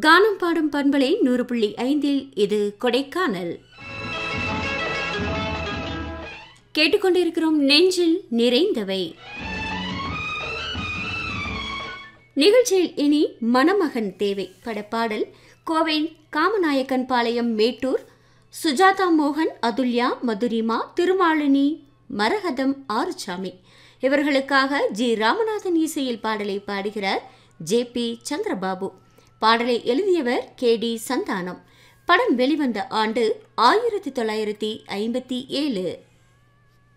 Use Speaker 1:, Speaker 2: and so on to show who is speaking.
Speaker 1: கானம் பாடும் பண்பலை நூறு புள்ளி ஐந்தில் இது கொடைக்கானல் கேட்டுக்கொண்டிருக்கிறோம் நெஞ்சில் நிறைந்தவை நிகழ்ச்சியில் இனி மணமகன் தேவை படப்பாடல் கோவை காமநாயக்கன் பாளையம் மேட்டூர் சுஜாதா மோகன் அதுல்யா மதுரிமா திருமாலினி மரகதம் ஆறுசாமி இவர்களுக்காக ஜி ராமநாதன் இசையில் பாடலை பாடுகிறார் ஜே பி சந்திரபாபு பாடலை எழுதியவர் கே டி சந்தானம் படம் வெளிவந்த ஆண்டு ஆயிரத்தி தொள்ளாயிரத்தி ஐம்பத்தி ஏழு